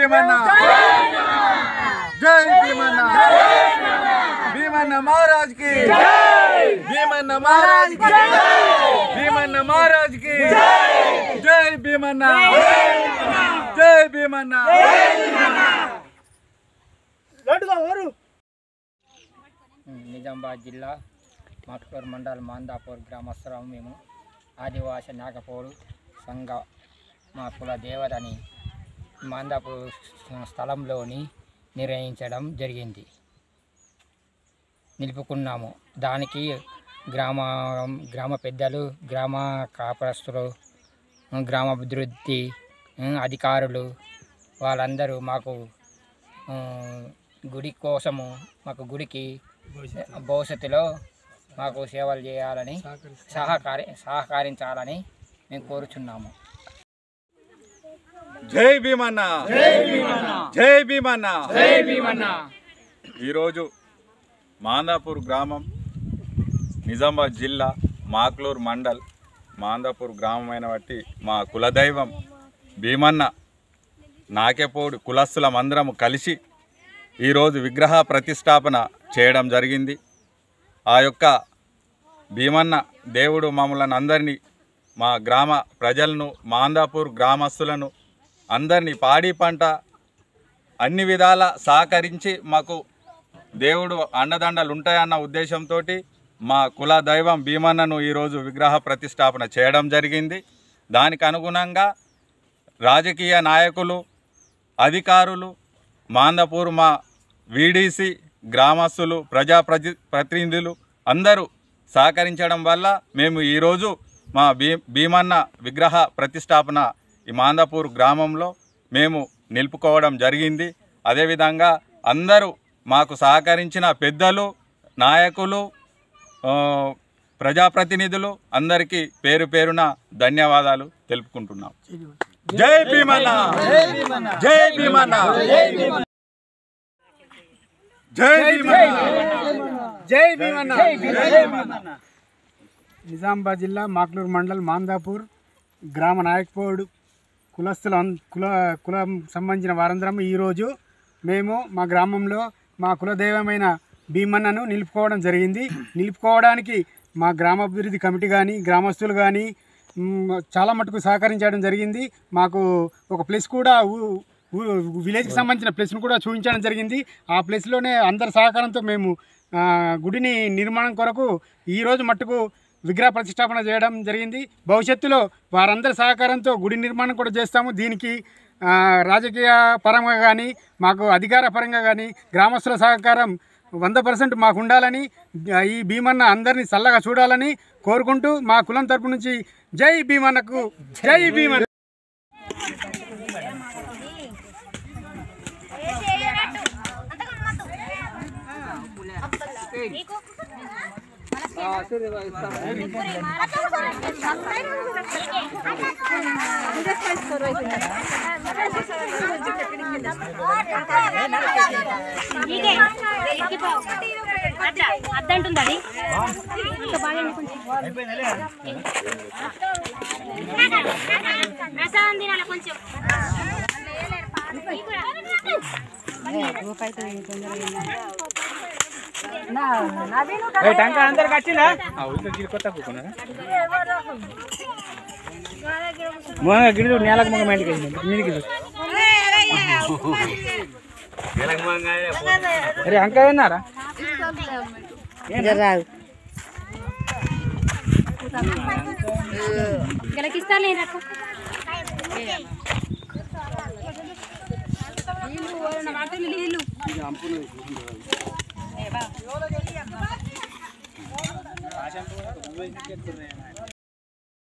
భీమన్న జై భీమన్న భీమన్న మహారాజ్ కి భీమన్న మహారాజ్ కి భీమన్న మహారాజ్ కి జై భీమన్న జై భీమన్న నిజామాబాద్ జిల్లా మక్టూర్ మండల్ మాందాపూర్ గ్రామస్తులం మేము ఆదివాసి నాగపూర్ సంఘ మా కుల దేవతని మాందాపూర్ స్థలంలోని నిర్వహించడం జరిగింది నిలుపుకున్నాము దానికి గ్రామ గ్రామ పెద్దలు గ్రామ కాపరస్తులు గ్రామ అభివృద్ధి ఉమ్, అధికారులు వాళ్ళందరూ మాకు ఉమ్, గుడి కోసము మాకు గుడికి భవిష్యత్తులో మాకు సేవలు చేయాలని సహకారి సహకరించాలని మేము కోరుచున్నాము జై భీమన్న జై భీమన్న జై భీమన్న ఈరోజు మాందాపూర్ గ్రామం నిజామాబాద్ జిల్లా మాక్లూర్ మండల్ మాందాపూర్ గ్రామమైన బట్టి మా కులదైవం భీమన్న నాకెపోడు కులస్తులం అందరం కలిసి ఈరోజు విగ్రహ ప్రతిష్టాపన చేయడం జరిగింది ఆ యొక్క భీమన్న దేవుడు మమ్మల్ని అందరినీ మా గ్రామ ప్రజలను మాందాపూర్ గ్రామస్తులను అందరినీ పాడి పంట అన్ని విధాల సహకరించి మాకు దేవుడు అండదండలు ఉంటాయన్న ఉద్దేశంతో మా కుల దైవం భీమన్నను ఈరోజు విగ్రహ ప్రతిష్టాపన చేయడం జరిగింది దానికి అనుగుణంగా రాజకీయ నాయకులు అధికారులు మాందపూర్ మా వీడీసీ గ్రామస్తులు ప్రజా ప్రతి ప్రతినిధులు అందరూ సహకరించడం వల్ల మేము ఈరోజు మా భీ భీమన్న విగ్రహ ప్రతిష్టాపన ఈ మాందాపూర్ గ్రామంలో మేము నిలుపుకోవడం జరిగింది అదేవిధంగా అందరూ మాకు సహకరించిన పెద్దలు నాయకులు ఆ, ప్రజాప్రతినిధులు అందరికీ పేరు పేరున ధన్యవాదాలు తెలుపుకుంటున్నాం జై భీమన్న జై భీమన్న జై భీమన్న జై భీమన్న నిజామాబాద్ జిల్లా మాక్లూరు మండల్ మాందాపూర్ గ్రామ నాయకపోడు కులస్తుల కుల కులం సంబంధించిన వారందరం ఈరోజు మేము మా గ్రామంలో మా కులదైవమైన భీమన్నను నిలుపుకోవడం జరిగింది నిలుపుకోవడానికి మా గ్రామాభివృద్ధి కమిటీ కానీ గ్రామస్తులు కానీ మ్, చాలా మటుకు సహకరించడం జరిగింది మాకు ఒక ప్లేస్ కూడా ఊ- ఊ- విలేజ్కి సంబంధించిన ప్లేస్ను కూడా చూపించడం జరిగింది ఆ ప్లేస్లోనే అందరి సహకారంతో మేము ఆ, గుడిని నిర్మాణం కొరకు ఈరోజు మట్టుకు విగ్రహ ప్రతిష్టాపన చేయడం జరిగింది భవిష్యత్తులో వారందరి సహకారంతో గుడి నిర్మాణం కూడా చేస్తాము దీనికి ఆ, రాజకీయ పరంగా కానీ మాకు అధికార పరంగా కానీ గ్రామస్తుల సహకారం వంద పర్సెంట్ మాకు ఉండాలని ఆ, ఈ భీమన్న అందరినీ చల్లగా చూడాలని కోరుకుంటూ మా కులం తరపు నుంచి జై భీమన్నకు జై భీమన్న అద్దంటుంది అది ఇంకా బాగా కొంచెం రసం తినాలి కొంచెం అందరికి వచ్చిందా గిడి నేలకు మగ మెంటికి మీదికి అరే అంక విన్నారా గెలకిస్తా లేదా నీళ్ళు